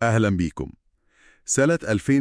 أهلا بيكم سنة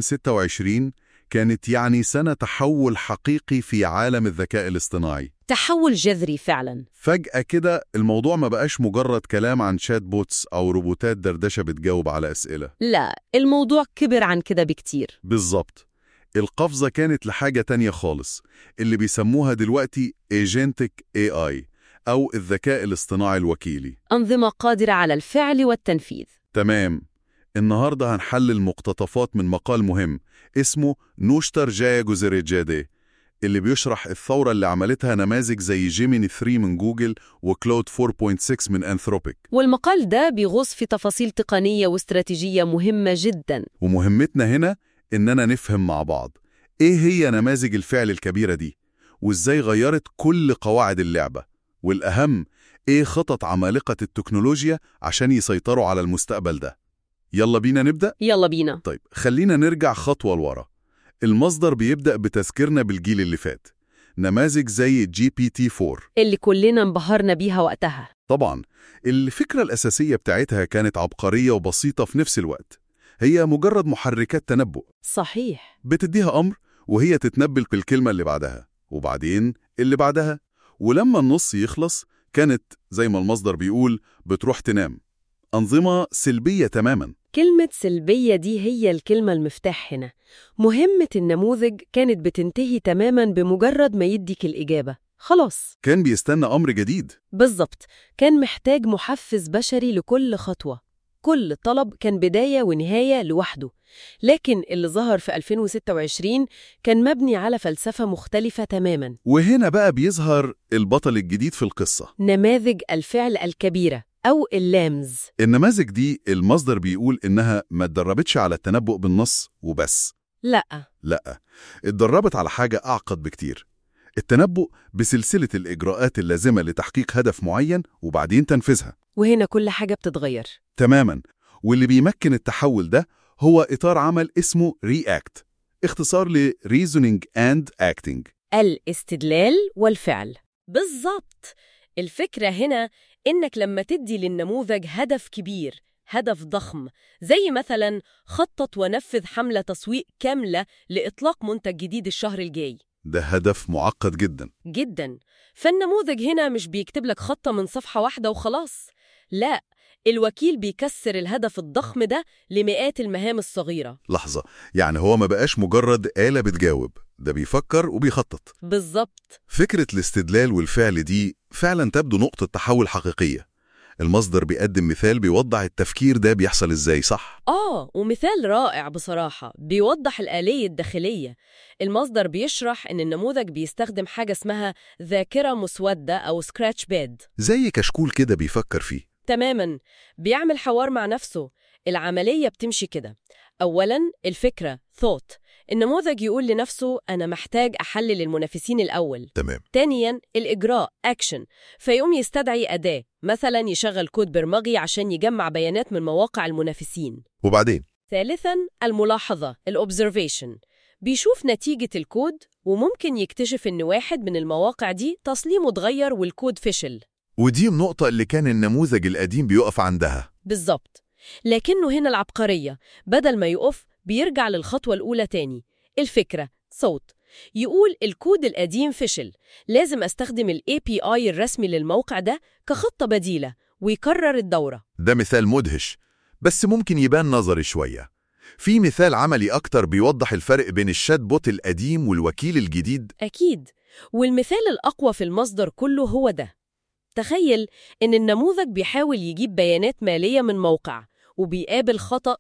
2026 كانت يعني سنة تحول حقيقي في عالم الذكاء الاصطناعي تحول جذري فعلا فجأة كده الموضوع ما بقاش مجرد كلام عن شات بوتس أو روبوتات دردشة بتجاوب على أسئلة لا الموضوع كبر عن كده بكتير بالظبط القفزة كانت لحاجة تانية خالص اللي بيسموها دلوقتي Agentic AI أو الذكاء الاصطناعي الوكيلي أنظمة قادرة على الفعل والتنفيذ تمام النهاردة هنحلل مقتطفات من مقال مهم اسمه نوشتر جايا جوزيريجادي اللي بيشرح الثورة اللي عملتها نماذج زي جيميني 3 من جوجل وكلود 4.6 من أنثروبيك والمقال ده بيغوص في تفاصيل تقنية واستراتيجية مهمة جدا ومهمتنا هنا إننا نفهم مع بعض إيه هي نماذج الفعل الكبيرة دي وإزاي غيرت كل قواعد اللعبة والأهم إيه خطط عمالقة التكنولوجيا عشان يسيطروا على المستقبل ده يلا بينا نبدأ؟ يلا بينا طيب خلينا نرجع خطوة لورا المصدر بيبدأ بتذكيرنا بالجيل اللي فات نماذج زي جي بي تي 4 اللي كلنا انبهرنا بيها وقتها طبعا الفكرة الأساسية بتاعتها كانت عبقرية وبسيطة في نفس الوقت هي مجرد محركات تنبؤ صحيح بتديها أمر وهي تتنبل بالكلمة اللي بعدها وبعدين اللي بعدها ولما النص يخلص كانت زي ما المصدر بيقول بتروح تنام أنظمة سلبية تماما كلمة سلبية دي هي الكلمة المفتاح هنا مهمة النموذج كانت بتنتهي تماما بمجرد ما يديك الإجابة خلاص كان بيستنى أمر جديد بالظبط كان محتاج محفز بشري لكل خطوة كل طلب كان بداية ونهاية لوحده لكن اللي ظهر في 2026 كان مبني على فلسفة مختلفة تماما وهنا بقى بيظهر البطل الجديد في القصة نماذج الفعل الكبيرة أو اللامز النماذج دي المصدر بيقول إنها ما اتدربتش على التنبؤ بالنص وبس لا لأ اتدربت على حاجة أعقد بكتير التنبؤ بسلسلة الإجراءات اللازمة لتحقيق هدف معين وبعدين تنفيذها وهنا كل حاجة بتتغير تماما واللي بيمكن التحول ده هو إطار عمل اسمه REACT اختصار ل Reasoning and Acting الاستدلال والفعل بالظبط الفكرة هنا إنك لما تدي للنموذج هدف كبير هدف ضخم زي مثلا خطط ونفذ حملة تسويق كاملة لإطلاق منتج جديد الشهر الجاي ده هدف معقد جدا جدا فالنموذج هنا مش بيكتب لك خطة من صفحة واحدة وخلاص لا الوكيل بيكسر الهدف الضخم ده لمئات المهام الصغيرة لحظة يعني هو ما بقاش مجرد آلة بتجاوب ده بيفكر وبيخطط بالظبط فكرة الاستدلال والفعل دي فعلا تبدو نقطة تحول حقيقية المصدر بيقدم مثال بيوضح التفكير ده بيحصل ازاي صح؟ آه ومثال رائع بصراحة بيوضح الآلية الداخلية المصدر بيشرح إن النموذج بيستخدم حاجة اسمها ذاكرة مسودة أو سكراتش بيد زي كشكول كده بيفكر فيه تماما بيعمل حوار مع نفسه العملية بتمشي كده أولا الفكرة thought النموذج يقول لنفسه أنا محتاج أحلل المنافسين الأول تمام تانيا الإجراء action فيقوم يستدعي أداة مثلا يشغل كود برمجي عشان يجمع بيانات من مواقع المنافسين وبعدين ثالثا الملاحظة الobservation بيشوف نتيجة الكود وممكن يكتشف إن واحد من المواقع دي تصميمه اتغير والكود فشل ودي النقطة اللي كان النموذج القديم بيقف عندها بالظبط لكنه هنا العبقرية بدل ما يقف بيرجع للخطوة الأولى تاني الفكرة صوت يقول الكود القديم فشل لازم أستخدم ال API الرسمي للموقع ده كخطة بديلة ويكرر الدورة ده مثال مدهش بس ممكن يبان نظري شوية في مثال عملي أكتر بيوضح الفرق بين الشات بوت القديم والوكيل الجديد أكيد والمثال الأقوى في المصدر كله هو ده تخيل إن النموذج بيحاول يجيب بيانات مالية من موقع وبيقابل خطأ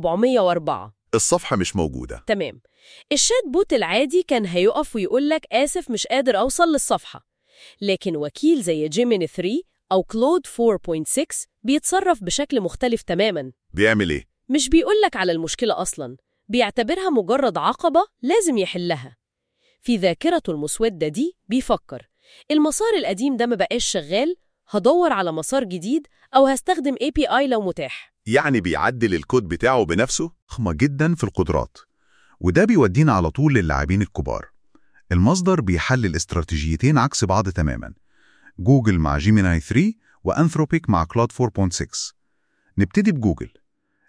404 الصفحة مش موجودة تمام الشات بوت العادي كان هيقف ويقول لك آسف مش قادر أوصل للصفحة لكن وكيل زي جيميني 3 أو كلود 4.6 بيتصرف بشكل مختلف تماما بيعمل إيه؟ مش بيقول لك على المشكلة أصلا بيعتبرها مجرد عقبة لازم يحلها في ذاكرته المسودة دي بيفكر المسار القديم ده ما بقاش شغال هدور على مسار جديد أو هستخدم API لو متاح يعني بيعدل الكود بتاعه بنفسه ضخمة جدا في القدرات وده بيودينا على طول للاعبين الكبار المصدر بيحلل استراتيجيتين عكس بعض تماما جوجل مع جيميناي 3 وأنثروبيك مع كلود 4.6 نبتدي بجوجل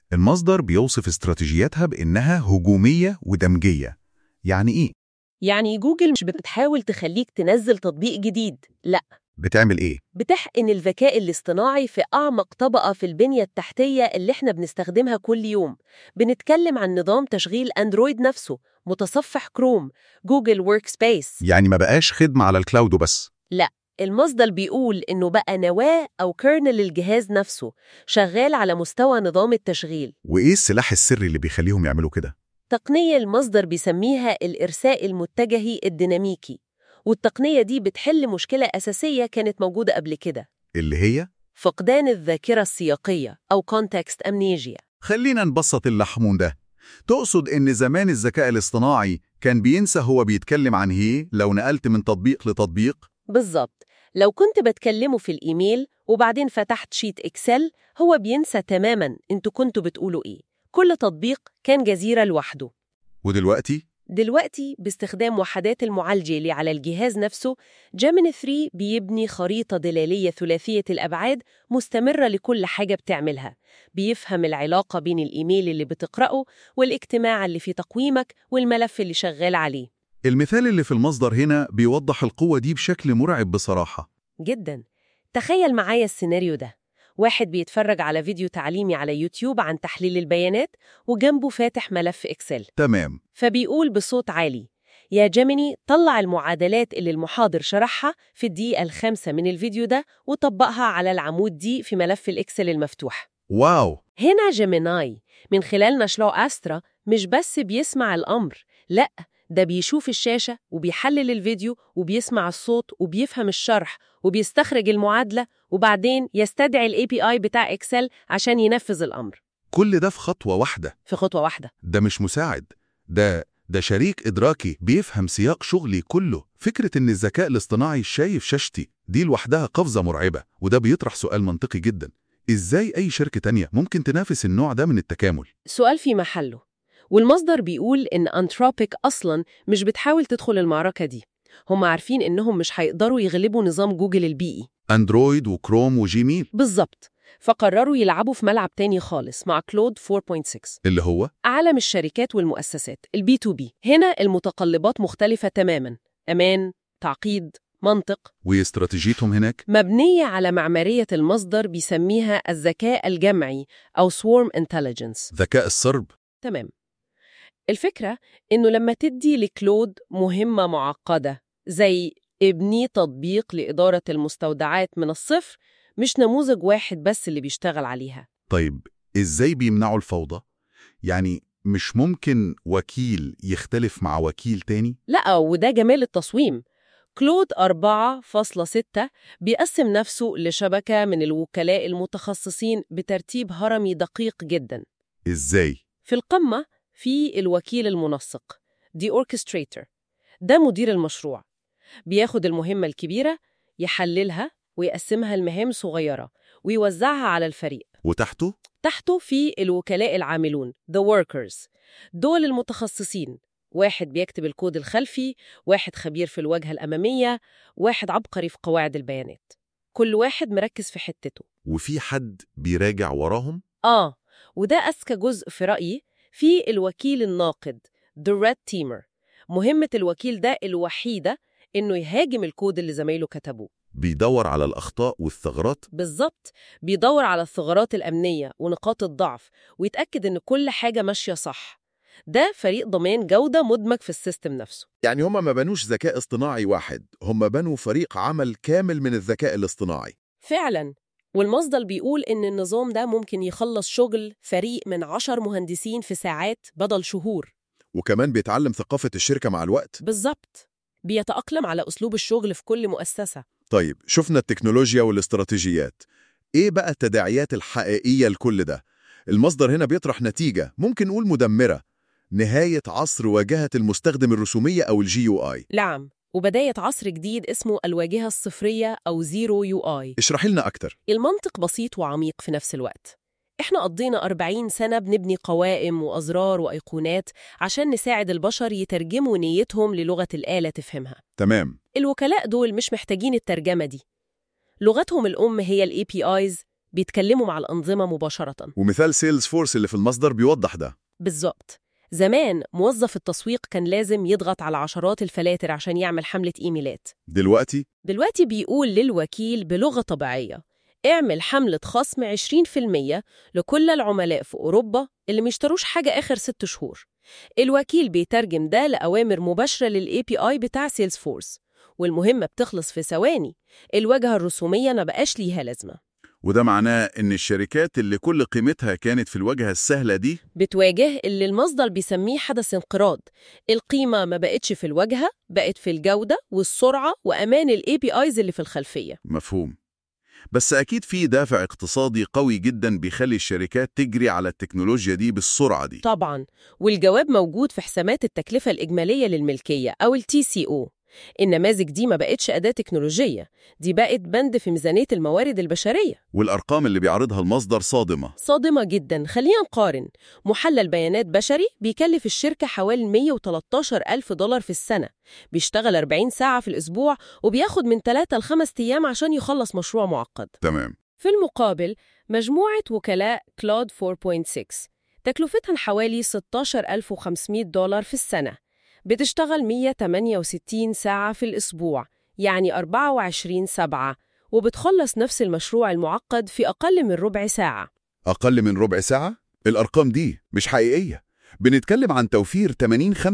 المصدر بيوصف استراتيجياتها بإنها هجومية ودمجية يعني إيه؟ يعني جوجل مش بتحاول تخليك تنزل تطبيق جديد لا بتعمل إيه؟ بتحقن الذكاء الاصطناعي في أعمق طبقة في البنية التحتية اللي احنا بنستخدمها كل يوم بنتكلم عن نظام تشغيل أندرويد نفسه متصفح كروم جوجل ورك سبيس يعني ما بقاش خدمة على الكلاود وبس المصدر بيقول إنه بقى نواة أو كيرنل للجهاز نفسه شغال على مستوى نظام التشغيل وإيه السلاح السري اللي بيخليهم يعملوا كده؟ تقنية المصدر بيسميها الإرساء المتجهي الديناميكي والتقنية دي بتحل مشكلة أساسية كانت موجودة قبل كده اللي هي فقدان الذاكرة السياقية أو context amnesia خلينا نبسط اللحمون ده تقصد إن زمان الذكاء الاصطناعي كان بينسى هو بيتكلم عن إيه لو نقلت من تطبيق لتطبيق؟ بالظبط لو كنت بتكلمه في الإيميل وبعدين فتحت شيت إكسل هو بينسى تماماً انتوا كنتوا بتقولوا إيه كل تطبيق كان جزيرة لوحده ودلوقتي دلوقتي باستخدام وحدات المعالجة اللي على الجهاز نفسه جيميني 3 بيبني خريطة دلالية ثلاثية الأبعاد مستمرة لكل حاجة بتعملها بيفهم العلاقة بين الإيميل اللي بتقرأه والاجتماع اللي في تقويمك والملف اللي شغال عليه المثال اللي في المصدر هنا بيوضح القوة دي بشكل مرعب بصراحة جدا تخيل معايا السيناريو ده واحد بيتفرج على فيديو تعليمي على يوتيوب عن تحليل البيانات وجنبه فاتح ملف إكسل تمام فبيقول بصوت عالي يا جيميني طلع المعادلات اللي المحاضر شرحها في الدقيقة الخامسة من الفيديو ده وطبقها على العمود دي في ملف الإكسل المفتوح واو هنا جيميناي من خلال مشروع أسترا مش بس بيسمع الأمر لأ ده بيشوف الشاشة وبيحلل الفيديو وبيسمع الصوت وبيفهم الشرح وبيستخرج المعادلة وبعدين يستدعي ال API بتاع إكسل عشان ينفذ الأمر كل ده في خطوة واحدة في خطوة واحدة ده مش مساعد ده ده شريك إدراكي بيفهم سياق شغلي كله فكرة إن الذكاء الاصطناعي شايف شاشتي دي لوحدها قفزة مرعبة وده بيطرح سؤال منطقي جدا إزاي أي شركة تانية ممكن تنافس النوع ده من التكامل؟ سؤال في محله والمصدر بيقول إن أنتروبيك أصلاً مش بتحاول تدخل المعركة دي هم عارفين إنهم مش هيقدروا يغلبوا نظام جوجل البيئي أندرويد وكروم وجيميل بالظبط فقرروا يلعبوا في ملعب تاني خالص مع كلود 4.6 اللي هو عالم الشركات والمؤسسات البي تو بي هنا المتطلبات مختلفة تماماً أمان، تعقيد، منطق واستراتيجيتهم هناك مبنية على معمارية المصدر بيسميها الذكاء الجمعي أو Swarm Intelligence ذكاء السرب تمام الفكرة إنه لما تدي لكلود مهمة معقدة زي ابني تطبيق لإدارة المستودعات من الصفر مش نموذج واحد بس اللي بيشتغل عليها طيب إزاي بيمنعوا الفوضى؟ يعني مش ممكن وكيل يختلف مع وكيل تاني؟ لا وده جمال التصميم كلود 4.6 بيقسم نفسه لشبكة من الوكلاء المتخصصين بترتيب هرمي دقيق جدا إزاي؟ في القمة في الوكيل المنسق دي orchestrator ده مدير المشروع بياخد المهمة الكبيرة يحللها ويقسمها لمهام صغيرة ويوزعها على الفريق وتحته؟ تحته في الوكلاء العاملون the workers دول المتخصصين واحد بيكتب الكود الخلفي واحد خبير في الواجهة الأمامية واحد عبقري في قواعد البيانات كل واحد مركز في حتته وفي حد بيراجع وراهم؟ آه وده أذكى جزء في رأيي في الوكيل الناقد the red teamer مهمة الوكيل ده الوحيدة إنه يهاجم الكود اللي زمايله كتبوه بيدور على الأخطاء والثغرات؟ بالظبط بيدور على الثغرات الأمنية ونقاط الضعف ويتأكد إن كل حاجة ماشية صح ده فريق ضمان جودة مدمج في السيستم نفسه يعني هم ما بنوش ذكاء اصطناعي واحد هم بنوا فريق عمل كامل من الذكاء الاصطناعي فعلا والمصدر بيقول إن النظام ده ممكن يخلص شغل فريق من عشر مهندسين في ساعات بدل شهور وكمان بيتعلم ثقافة الشركة مع الوقت بالظبط بيتأقلم على أسلوب الشغل في كل مؤسسة طيب شفنا التكنولوجيا والاستراتيجيات ايه بقى التداعيات الحقيقية لكل ده المصدر هنا بيطرح نتيجة ممكن نقول مدمرة نهاية عصر واجهة المستخدم الرسومية أو الجي يو آي نعم وبداية عصر جديد اسمه الواجهة الصفرية أو زيرو يو آي اشرحي لنا أكتر المنطق بسيط وعميق في نفس الوقت إحنا قضينا 40 سنة بنبني قوائم وأزرار وأيقونات عشان نساعد البشر يترجموا نيتهم للغة الآلة تفهمها تمام الوكلاء دول مش محتاجين الترجمة دي لغتهم الأم هي ال APIs بيتكلموا مع الأنظمة مباشرة ومثال سيلز فورس اللي في المصدر بيوضح ده بالظبط زمان موظف التسويق كان لازم يضغط على عشرات الفلاتر عشان يعمل حملة إيميلات دلوقتي دلوقتي بيقول للوكيل بلغة طبيعية اعمل حملة خصم 20% لكل العملاء في أوروبا اللي مشتروش حاجة آخر ست شهور الوكيل بيترجم ده لأوامر مباشرة لل API بتاع سيلز فورس والمهمة بتخلص في ثواني الواجهة الرسومية ما بقاش ليها لازمة وده معناه إن الشركات اللي كل قيمتها كانت في الواجهة السهلة دي بتواجه اللي المصدر بيسميه حدث انقراض القيمة ما بقتش في الواجهة بقت في الجودة والسرعة وأمان ال APIs اللي في الخلفية مفهوم بس أكيد في دافع اقتصادي قوي جدا بيخلي الشركات تجري على التكنولوجيا دي بالسرعة دي طبعا والجواب موجود في حسابات التكلفة الإجمالية للملكية أو ال TCO النماذج دي ما بقتش أداة تكنولوجية دي بقت بند في ميزانية الموارد البشرية والأرقام اللي بيعرضها المصدر صادمة صادمة جدا خلينا نقارن محلل بيانات بشري بيكلف الشركة حوالي 113 ألف دولار في السنة بيشتغل 40 ساعة في الأسبوع وبياخد من 3 ل 5 أيام عشان يخلص مشروع معقد تمام في المقابل مجموعة وكلاء كلود 4.6 تكلفتها حوالي 16500 دولار في السنة بتشتغل 168 ساعة في الأسبوع يعني 24 سبعة وبتخلص نفس المشروع المعقد في أقل من ربع ساعة أقل من ربع ساعة؟ الأرقام دي مش حقيقية بنتكلم عن توفير 80-85%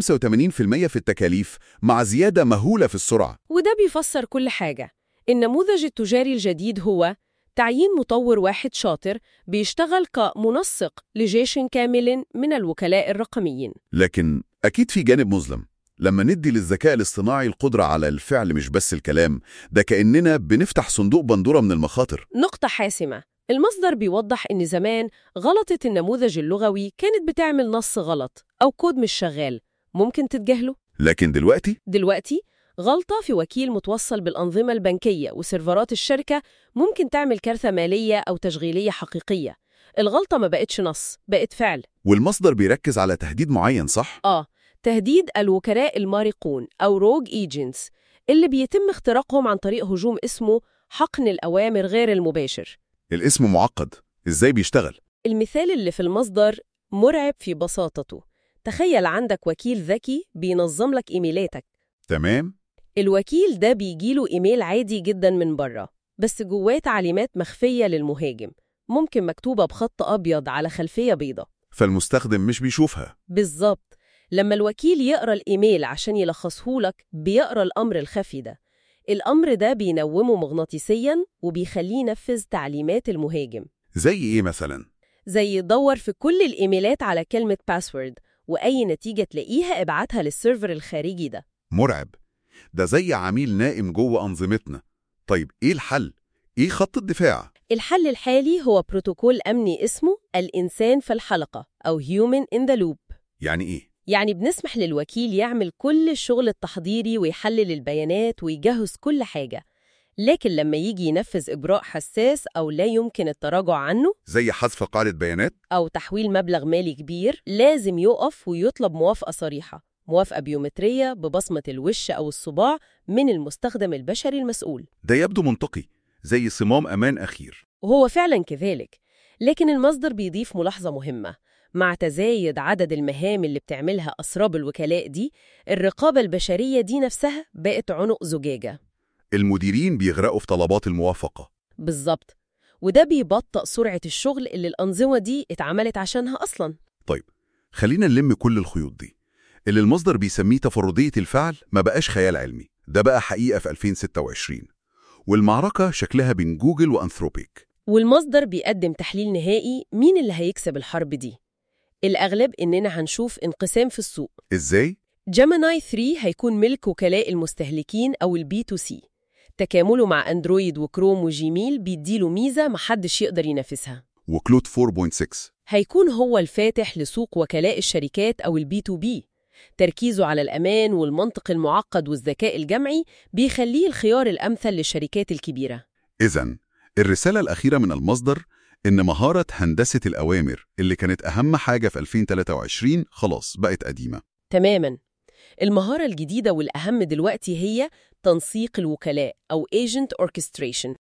في التكاليف مع زيادة مهولة في السرعة وده بيفسر كل حاجة النموذج التجاري الجديد هو تعيين مطور واحد شاطر بيشتغل كمنسق لجيش كامل من الوكلاء الرقميين لكن أكيد في جانب مظلم لما ندي للذكاء الاصطناعي القدرة على الفعل مش بس الكلام ده كأننا بنفتح صندوق بندورة من المخاطر نقطة حاسمة المصدر بيوضح إن زمان غلطة النموذج اللغوي كانت بتعمل نص غلط أو كود مش شغال ممكن تتجاهله لكن دلوقتي دلوقتي غلطة في وكيل متوصل بالأنظمة البنكية وسيرفرات الشركة ممكن تعمل كارثة مالية أو تشغيلية حقيقية الغلطة ما بقتش نص بقت فعل والمصدر بيركز على تهديد معين صح؟ آه تهديد الوكلاء المارقون أو روج ايجنتس اللي بيتم اختراقهم عن طريق هجوم اسمه حقن الأوامر غير المباشر الاسم معقد إزاي بيشتغل؟ المثال اللي في المصدر مرعب في بساطته تخيل عندك وكيل ذكي بينظم لك إيميلاتك تمام؟ الوكيل ده بيجيله إيميل عادي جدا من بره بس جواه تعليمات مخفية للمهاجم ممكن مكتوبة بخط أبيض على خلفية بيضة فالمستخدم مش بيشوفها بالظبط لما الوكيل يقرأ الإيميل عشان يلخصهولك بيقرأ الأمر الخفي ده الأمر ده بينومه مغناطيسيا وبيخليه ينفذ تعليمات المهاجم زي إيه مثلا؟ زي يدور في كل الإيميلات على كلمة باسورد وأي نتيجة تلاقيها ابعتها للسيرفر الخارجي ده مرعب ده زي عميل نائم جوه أنظمتنا طيب إيه الحل؟ إيه خط الدفاع؟ الحل الحالي هو بروتوكول أمني اسمه الإنسان في الحلقة أو Human in the Loop يعني إيه؟ يعني بنسمح للوكيل يعمل كل الشغل التحضيري ويحلل البيانات ويجهز كل حاجة لكن لما يجي ينفذ إجراء حساس أو لا يمكن التراجع عنه زي حذف قاعدة بيانات؟ أو تحويل مبلغ مالي كبير لازم يقف ويطلب موافقة صريحة موافقة بيومترية ببصمة الوش أو الصباع من المستخدم البشري المسؤول ده يبدو منطقي زي صمام أمان أخير وهو فعلا كذلك لكن المصدر بيضيف ملاحظة مهمة مع تزايد عدد المهام اللي بتعملها أسراب الوكلاء دي الرقابة البشرية دي نفسها بقت عنق زجاجة المديرين بيغرقوا في طلبات الموافقة بالظبط وده بيبطئ سرعة الشغل اللي الأنظمة دي اتعملت عشانها أصلا طيب خلينا نلم كل الخيوط دي اللي المصدر بيسميه تفردية الفعل ما بقاش خيال علمي ده بقى حقيقة في 2026 والمعركة شكلها بين جوجل وأنثروبيك والمصدر بيقدم تحليل نهائي مين اللي هيكسب الحرب دي الأغلب إننا هنشوف انقسام في السوق إزاي؟ جيميناي 3 هيكون ملك وكلاء المستهلكين أو البي تو سي تكامله مع أندرويد وكروم وجيميل بيديله ميزة محدش يقدر ينافسها وكلود 4.6 هيكون هو الفاتح لسوق وكلاء الشركات أو البي تو بي تركيزه على الأمان والمنطق المعقد والذكاء الجمعي بيخليه الخيار الأمثل للشركات الكبيرة إذا الرسالة الأخيرة من المصدر إن مهارة هندسة الأوامر اللي كانت أهم حاجة في 2023 خلاص بقت قديمة تماماً المهارة الجديدة والأهم دلوقتي هي تنسيق الوكلاء أو Agent Orchestration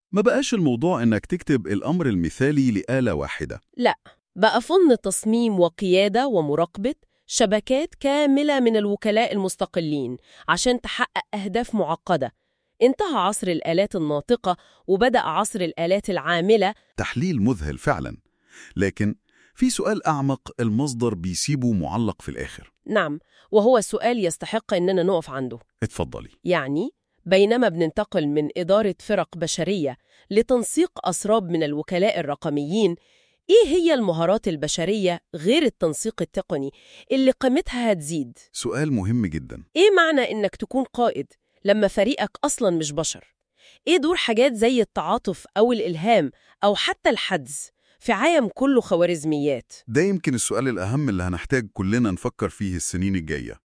ما بقاش الموضوع إنك تكتب الأمر المثالي لآلة واحدة بقى فن تصميم وقيادة ومراقبة شبكات كاملة من الوكلاء المستقلين عشان تحقق أهداف معقدة انتهى عصر الآلات الناطقة وبدأ عصر الآلات العاملة تحليل مذهل فعلا لكن في سؤال أعمق المصدر بيسيبه معلق في الآخر نعم وهو سؤال يستحق إننا نقف عنده اتفضلي يعني بينما بننتقل من إدارة فرق بشرية لتنسيق أسراب من الوكلاء الرقميين إيه هي المهارات البشرية غير التنسيق التقني اللي قيمتها هتزيد؟ سؤال مهم جدا إيه معنى إنك تكون قائد لما فريقك أصلاً مش بشر؟ إيه دور حاجات زي التعاطف أو الإلهام أو حتى الحدس في عالم كله خوارزميات؟ ده يمكن السؤال الأهم اللي هنحتاج كلنا نفكر فيه السنين الجاية